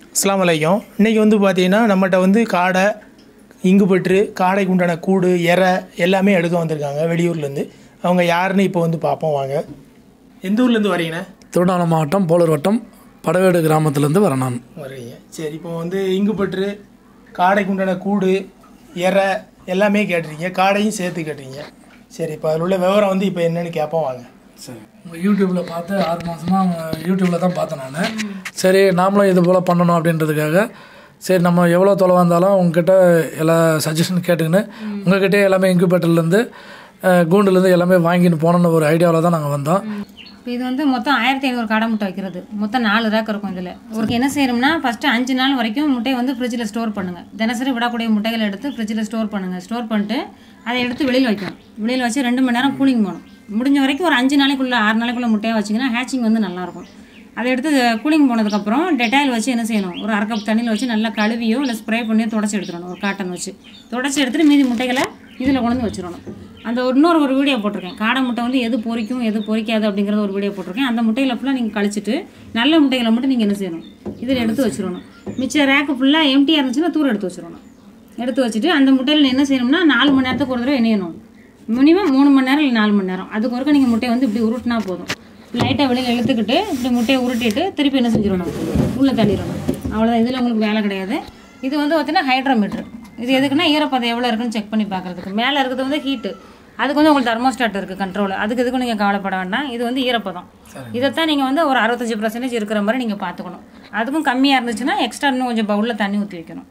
அஸ்ஸலாமு அலைக்கும் இன்றைக்கி வந்து பார்த்தீங்கன்னா நம்மகிட்ட வந்து காடை இங்குபற்று காடைக்கு உண்டான கூடு எரை எல்லாமே எடுக்க வந்திருக்காங்க வெளியூர்லேருந்து அவங்க யாருன்னு இப்போ வந்து பார்ப்போம் வாங்க எந்த ஊர்லேருந்து வரீங்கண்ணே திருவண்ணாமலை மாவட்டம் போலூர் வட்டம் படவேடு கிராமத்துலேருந்து வரேன் நான் வரீங்க சரி இப்போ வந்து இங்குபற்று காடைக்கு உண்டான கூடு எரை எல்லாமே கேட்டிருக்கீங்க காடையும் சேர்த்து கேட்டிருக்கீங்க சரி இப்போ அதில் உள்ள விவரம் வந்து இப்போ என்னன்னு கேட்போம் வாங்க சரி உங்கள் யூடியூப்பில் பார்த்து ஆறு மாதமாக யூடியூப்பில் தான் பார்த்தேன் நான் சரி நாமளும் இது போல் பண்ணணும் அப்படின்றதுக்காக சரி நம்ம எவ்வளோ தொலைவாக இருந்தாலும் உங்ககிட்ட எல்லா சஜஷன் கேட்டுக்கின்னு உங்ககிட்டயே எல்லாமே இன்குபேட்டர்லேருந்து கூண்டுலேருந்து எல்லாமே வாங்கின்னு போகணுன்னு ஒரு ஐடியாவில் தான் நாங்கள் வந்தோம் இப்போ இது வந்து மொத்தம் ஆயிரத்தி ஐநூறு காடை முட்டை வைக்கிறது மொத்தம் நாலு ரேக் இருக்கும் இதில் ஒரு என்ன செய்யணும்னா ஃபஸ்ட்டு அஞ்சு நாள் வரைக்கும் முட்டையை வந்து ஃப்ரிட்ஜில் ஸ்டோர் பண்ணுங்கள் தினசரி விடக்கூடிய முட்டைகளை எடுத்து ஃப்ரிட்ஜில் ஸ்டோர் பண்ணுங்கள் ஸ்டோர் பண்ணிட்டு அதை எடுத்து வெளியில் வைக்கணும் வெளியில் வச்சு ரெண்டு மணி நேரம் கூலிங் போகணும் முடிஞ்ச வரைக்கும் ஒரு அஞ்சு நாளைக்குள்ளே ஆறு நாளைக்குள்ளே முட்டையை வச்சிங்கன்னா ஹேச்சிங் வந்து நல்லாயிருக்கும் அதை எடுத்து கூலிங் போனதுக்கப்புறம் டெட்டாயில் வச்சு என்ன செய்யணும் ஒரு அரை கப் தண்ணியில் வச்சு நல்லா கழுவியோ இல்லை ஸ்ப்ரே பண்ணியோ தொடச்சி எடுத்துடணும் ஒரு காட்டன் வச்சு தொடச்சி எடுத்துட்டு மீதி முட்டைகளை இதில் கொண்டு வந்து வச்சிடணும் அந்த ஒரு இன்னொரு ஒரு வீடியோ போட்டிருக்கேன் காடை முட்டை வந்து எது பொரிக்கும் எது பொரிக்காது அப்படிங்கிறத ஒரு வீடியோ போட்டிருக்கேன் அந்த முட்டையில் ஃபுல்லாக நீங்கள் கழிச்சிட்டு நல்ல முட்டைகளை மட்டும் நீங்கள் என்ன செய்யணும் இதில் எடுத்து வச்சிடணும் மிச்ச ரேக்கு ஃபுல்லாக எம்டியாக இருந்துச்சுன்னா தூரம் எடுத்து வச்சிடணும் எடுத்து வச்சுட்டு அந்த முட்டையில் என்ன செய்யணும்னா நாலு மணி நேரத்துக்கு ஒரு தடவை இணையணும் மினிமம் மூணு மணி நேரம் இல்லை நாலு மணி நேரம் அதுக்கு ஒருக்க நீங்கள் முட்டையை வந்து இப்படி உருட்டினா போதும் லைட்டாக வெளியில் இழுத்துக்கிட்டு இப்படி முட்டையை உருட்டிட்டு திருப்பி என்ன செஞ்சிடணும் உள்ளே தள்ளிடணும் அவ்வளோதான் இதில் உங்களுக்கு வேலை கிடையாது இது வந்து பார்த்தீங்கன்னா ஹைட்ரோமீட்ரு இது எதுக்குன்னா ஈரப்பதம் எவ்வளோ இருக்குன்னு செக் பண்ணி பார்க்குறதுக்கு மேலே இருக்கிறது வந்து ஹீட்டு அதுக்கு வந்து உங்களுக்கு தெர்மோஸ்டாட் இருக்குது கண்ட்ரோல் அதுக்கு எதுக்கும் நீங்கள் கவலைப்பட வேண்டாம் இது வந்து ஈரப்பதம் இதைத்தான் நீங்கள் வந்து ஒரு அறுபத்தஞ்சு பர்சன்டேஜ் இருக்கிற மாதிரி நீங்கள் பார்த்துக்கணும் அதுக்கும் கம்மியாக இருந்துச்சுன்னா எக்ஸ்ட்ரா இன்னும் கொஞ்சம் பவுலில் தண்ணி ஊற்றி வைக்கணும்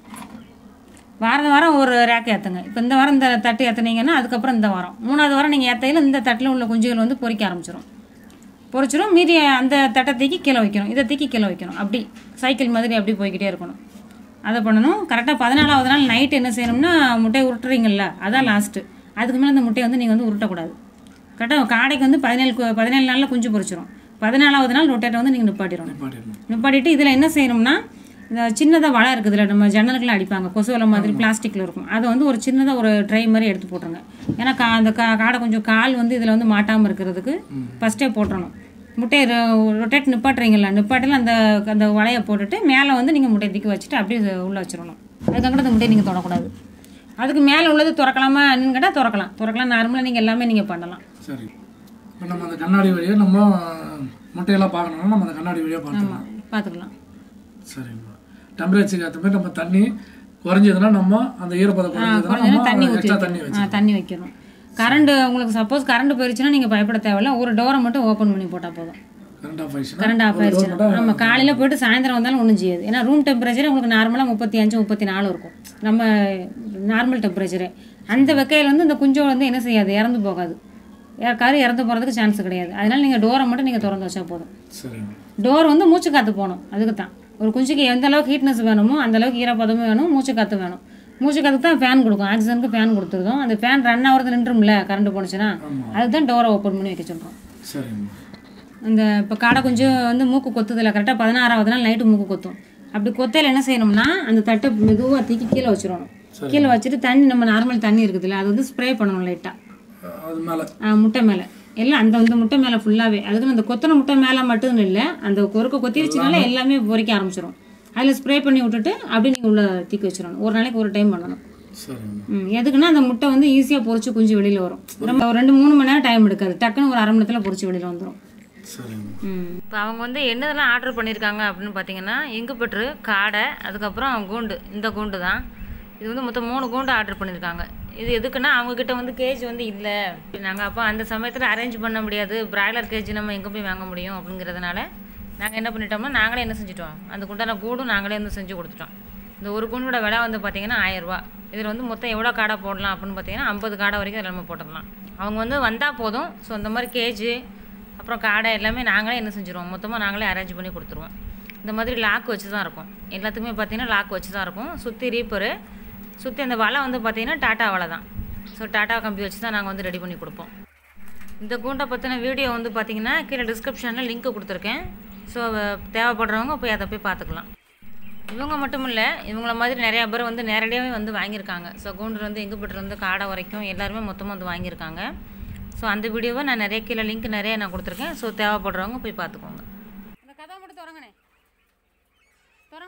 வாரம் வாரம் ஒரு ரேக் ஏற்றுங்க இப்போ இந்த வாரம் இந்த தட்டு ஏற்றுனீங்கன்னா அதுக்கப்புறம் இந்த வாரம் மூணாவது வாரம் நீங்கள் ஏற்றையில் இந்த தட்டில் உள்ள குஞ்சுகள் வந்து பொறிக்க ஆரம்பிச்சிடும் பொறிச்சிடும் மீதி அந்த தட்டை தூக்கி கீழே வைக்கணும் இதை தூக்கி கீழே வைக்கணும் அப்படி சைக்கிள் மாதிரி அப்படி போய்கிட்டே இருக்கணும் அதை பண்ணணும் கரெக்டாக பதினாலாவது நாள் நைட்டு என்ன செய்யணும்னா முட்டையை உருட்டுறீங்கல்ல அதான் லாஸ்ட்டு அதுக்கு மேலே அந்த முட்டையை வந்து நீங்கள் வந்து உருட்டக்கூடாது கரெக்டாக காடைக்கு வந்து பதினேழு கு- பதினேழு நாளில் குஞ்சு பொரிச்சிடும் பதினாலாவது நாள் ரொட்டேட்டை வந்து நீங்கள் நிப்பாட்டிடணும் நிப்பாட்டிட்டு இதில் என்ன செய்யணும்னா இந்த சின்னதாக வலை இருக்குதுல்ல நம்ம ஜன்னலுக்குலாம் அடிப்பாங்க கொசு வலை மாதிரி பிளாஸ்டிக்கில் இருக்கும் அதை வந்து ஒரு சின்னதாக ஒரு ட்ரை மாதிரி எடுத்து போட்டுருங்க ஏன்னா கா அந்த கா காடை கொஞ்சம் கால் வந்து இதில் வந்து மாட்டாமல் இருக்கிறதுக்கு ஃபஸ்ட்டே போட்டுறணும் முட்டையை ரொட்டேட் நிப்பாட்டுறீங்களா நிப்பாட்டில் அந்த அந்த வலையை போட்டுட்டு மேலே வந்து நீங்கள் முட்டையை தூக்கி வச்சுட்டு அப்படியே உள்ளே வச்சிடணும் அதுக்கப்புறம் அந்த முட்டையை நீங்கள் தொடக்கூடாது அதுக்கு மேலே உள்ளது திறக்கலாமா என்னன்னு கேட்டால் திறக்கலாம் திறக்கலாம் நார்மலாக நீங்கள் எல்லாமே நீங்கள் பண்ணலாம் சரி இப்போ நம்ம அந்த கண்ணாடி வழியாக நம்ம முட்டையெல்லாம் பார்க்கணும்னா நம்ம அந்த கண்ணாடி வழியாக பார்த்துக்கலாம் பார்த்துக்கலாம் சரிங்கம்மா டெம்பரேச்சருக்கு ஏற்ற மாதிரி நம்ம தண்ணி குறைஞ்சதுன்னா நம்ம அந்த ஈரப்பதம் குறைஞ்சதுன்னா குறைஞ்சதுன்னா தண்ணி நம்ம ஊற்றி எக்ஸ்ட்ரா தண்ணி வச்சு ஆ தண்ணி வைக்கணும் கரண்ட் உங்களுக்கு சப்போஸ் கரண்ட் போயிருச்சுன்னா நீங்கள் பயப்பட தேவையில்ல ஒரு டோரை மட்டும் ஓப்பன் பண்ணி போட்டால் போதும் கரண்ட் ஆஃப் ஆயிடுச்சுன்னா கரண்ட் ஆஃப் ஆயிடுச்சுன்னா நம்ம காலையில் போயிட்டு சாயந்தரம் வந்தாலும் ஒன்றும் செய்யாது ஏன்னா ரூம் டெம்பரேச்சர் உங்களுக்கு நார்மலாக முப்பத்தி அஞ்சு முப்பத்தி நாலு இருக்கும் நம்ம நார்மல் டெம்பரேச்சரு அந்த வெக்கையில் வந்து இந்த குஞ்சோட வந்து என்ன செய்யாது இறந்து போகாது யாருக்காரு இறந்து போகிறதுக்கு சான்ஸ் கிடையாது அதனால நீங்கள் டோரை மட்டும் நீங்கள் திறந்து வச்சா போதும் சரிங்க டோர் வந்து மூச்சு காற்று போகணும் அதுக்கு தான் ஒரு குஞ்சுக்கு எந்த அளவுக்கு ஹீட்னஸ் வேணுமோ அந்த அளவுக்கு ஈரப்பதமும் வேணும் மூச்சு காற்று வேணும் மூச்சு காற்றுக்கு தான் ஃபேன் கொடுக்கும் ஆக்சிஜனுக்கு ஃபேன் கொடுத்துருக்கோம் அந்த ஃபேன் ரன் ஆகிறது நின்றும்ல கரண்ட் போணுச்சுன்னா அதுதான் டோரை ஓப்பன் பண்ணி வைக்க சொல்கிறோம் சரிங்கம்மா அந்த இப்போ காடை கொஞ்சம் வந்து மூக்கு கொத்துதில்ல கரெக்டாக பதினாறாவது நாள் நைட்டு மூக்கு கொத்தும் அப்படி கொத்தையில் என்ன செய்யணும்னா அந்த தட்டை மெதுவாக தூக்கி கீழே வச்சிடணும் கீழே வச்சுட்டு தண்ணி நம்ம நார்மல் தண்ணி இருக்குதுல்ல அது வந்து ஸ்ப்ரே பண்ணணும் லைட்டாக அது மேலே முட்டை மேலே எல்லாம் அந்த அந்த முட்டை மேலே ஃபுல்லாகவே அதுக்கு அந்த கொத்தன முட்டை மேலே மட்டும் இல்லை அந்த கொறுக்க கொத்திருச்சுனால எல்லாமே பொறிக்க ஆரம்பிச்சிடும் அதில் ஸ்ப்ரே பண்ணி விட்டுட்டு அப்படியே நீங்கள் உள்ள தூக்கி வச்சிடணும் ஒரு நாளைக்கு ஒரு டைம் பண்ணணும் சரிங்கம்மா ம், எதுக்குன்னா அந்த முட்டை வந்து ஈஸியாக பொரிச்சு குஞ்சு வெளியில் வரும் ரொம்ப ஒரு ரெண்டு மூணு மணி நேரம் டைம் எடுக்காது டக்குன்னு ஒரு அரை மணி நேரத்தில் பொரிச்சு வெளியில் வந்துடும் சரிங்கம்மா இப்போ அவங்க வந்து என்னதெல்லாம் ஆர்டர் பண்ணியிருக்காங்க அப்படின்னு பார்த்தீங்கன்னா இங்குப்பற்று காடை அதுக்கப்புறம் கூண்டு இந்த கூண்டு தான் இது வந்து மொத்தம் மூணு கூண்டு ஆர்டர் பண்ணியிருக்காங்க இது எதுக்குன்னா அவங்கக்கிட்ட வந்து கேஜ் வந்து இல்லை நாங்கள் அப்போ அந்த சமயத்தில் அரேஞ்ச் பண்ண முடியாது பிராய்லர் கேஜ் நம்ம எங்கே போய் வாங்க முடியும் அப்படிங்கிறதுனால நாங்கள் என்ன பண்ணிட்டோம்னா நாங்களே என்ன செஞ்சிட்டோம் அந்த குண்டான கூடும் நாங்களே வந்து செஞ்சு கொடுத்துட்டோம் இந்த ஒரு கூண்டோட விலை வந்து பார்த்தீங்கன்னா ஆயிரரூபா இதில் வந்து மொத்தம் எவ்வளோ காடை போடலாம் அப்படின்னு பார்த்தீங்கன்னா ஐம்பது காடை வரைக்கும் அதில் நம்ம போட்டுடலாம் அவங்க வந்து வந்தால் போதும் ஸோ இந்த மாதிரி கேஜு அப்புறம் காடை எல்லாமே நாங்களே என்ன செஞ்சுருவோம் மொத்தமாக நாங்களே அரேஞ்ச் பண்ணி கொடுத்துருவோம் இந்த மாதிரி லாக் வச்சு தான் இருக்கும் எல்லாத்துக்குமே பார்த்தீங்கன்னா லாக் வச்சு தான் இருக்கும் சுற்றி ரீப்பரு சுற்றி அந்த வலை வந்து பார்த்தீங்கன்னா டாட்டா வலை தான் ஸோ டாட்டா கம்பி வச்சு தான் நாங்கள் வந்து ரெடி பண்ணி கொடுப்போம் இந்த கூண்டை பற்றின வீடியோ வந்து பார்த்தீங்கன்னா கீழே டிஸ்கிரிப்ஷனில் லிங்க் கொடுத்துருக்கேன் ஸோ தேவைப்படுறவங்க போய் அதை போய் பார்த்துக்கலாம் இவங்க மட்டும் இல்லை இவங்கள மாதிரி நிறையா பேர் வந்து நேரடியாகவே வந்து வாங்கியிருக்காங்க ஸோ கூண்டு வந்து இருந்து காடை வரைக்கும் எல்லாருமே மொத்தமாக வந்து வாங்கியிருக்காங்க ஸோ அந்த வீடியோவை நான் நிறைய கீழே லிங்க் நிறைய நான் கொடுத்துருக்கேன் ஸோ தேவைப்படுறவங்க போய் பார்த்துக்கோங்க அந்த கதை மட்டும் தொடங்கண்ணே தொடங்க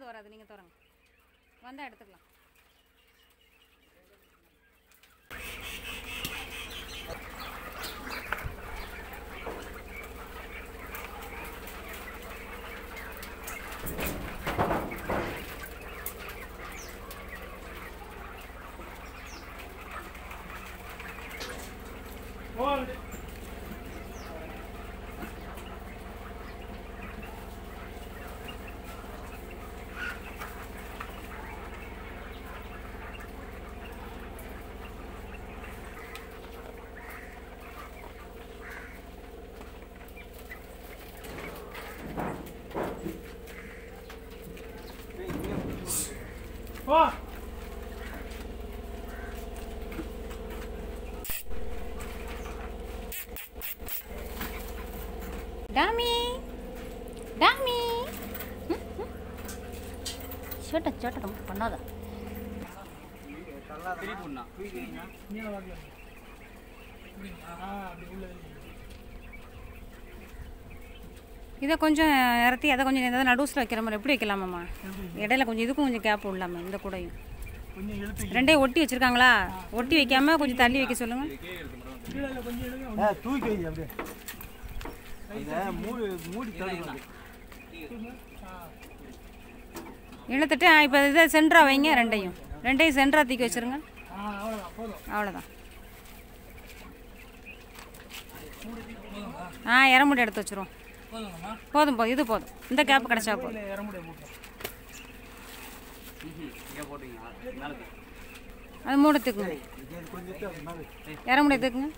வராது நீங்கள் திறங்க வந்தால் எடுத்துக்கலாம் போ டாமி டாமி சோட்ட சோட்ட ரொம்ப பண்ணாத நீல வாக்கு ஆ அப்படி உள்ளது இதை கொஞ்சம் இறத்தி அதை கொஞ்சம் ஏதாவது நடுவுசில் வைக்கிற மாதிரி எப்படி வைக்கலாமாம்மா இடையில கொஞ்சம் இதுக்கும் கொஞ்சம் கேப் விடலாமா இந்த கூடையும் கொஞ்சம் இழுத்து ரெண்டையும் ஒட்டி வச்சிருக்காங்களா ஒட்டி வைக்காம கொஞ்சம் தள்ளி வைக்க சொல்லுங்க கீழே கொஞ்சம் எடுங்க தூக்கி வை அப்படியே இதை மூடி மூடி தடுக்கணும் இழுத்துட்டு இப்போ இதை சென்டரா வைங்க ரெண்டையும் ரெண்டையும் சென்டரா தூக்கி வச்சிருங்க ஆ அவ்வளோதான் போதும் அவ்வளோதான் ஆ இறமுடி எடுத்து வச்சிருவோம் போதுங்கம்மா போதும் போதும் இது போதும் இந்த கேப் கிடச்சா போதும் இல்லை இற முடிய போட்டோம் அது மூட தூக்குங்க இற முடிய தூக்குங்க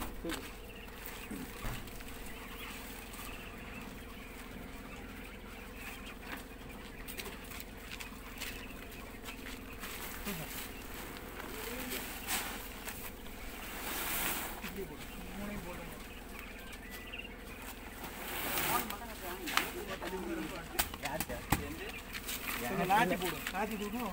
கொஞ்சம் லாத்தி போடும் லாத்தி தூக்கும்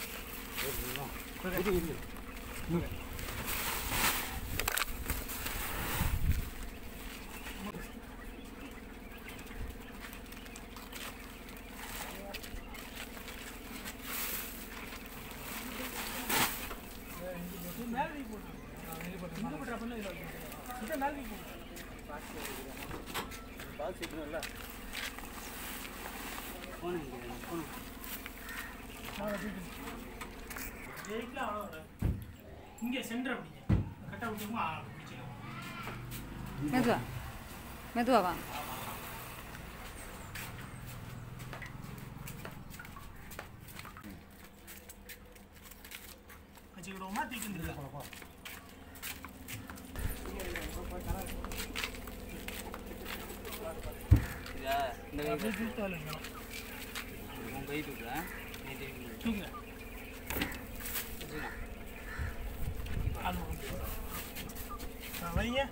வெயிட்லாம் அவ்வளோ வராது இங்கே சென்டர் அப்படிங்க கரெக்டாக விட்டுருமா பிடிச்சிக்கலாம் மெதுவா மெதுவா வாங்க வச்சுக்கிடுவோமா தூக்கிட்டு அப்படியே தூத்தாலும் இருக்கணும் தூக்குங்க ஆளு வந்து. ஆ, வைங்க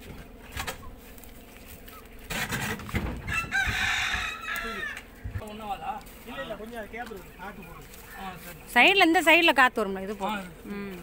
ஒன்றாவதா இல்லை இல்லை கொஞ்சம் அது கேப் இருக்கு காட்டு போடுது ஆ சரி சைடில் இந்த சைடில் காற்று வரும்ல இது போதும் ம்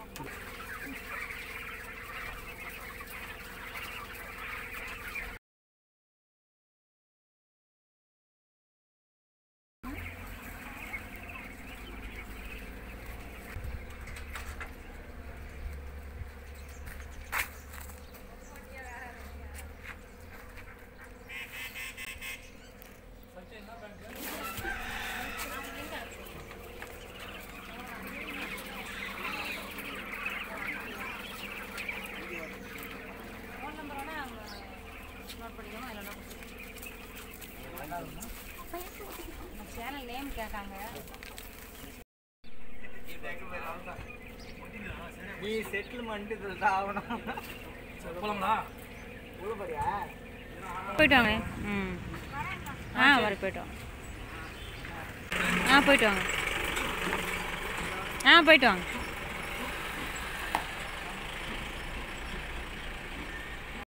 சேனல் நேம் கேட்காங்க நீ செட்டில்மெண்ட் இதில் தான் ஆகணும் சரி போகலாங்களா உள்ள போறியா போயிட்டு வாங்க ம் ஆ வர போயிட்டு வாங்க ஆ போயிட்டு வாங்க ஆ போயிட்டு வாங்க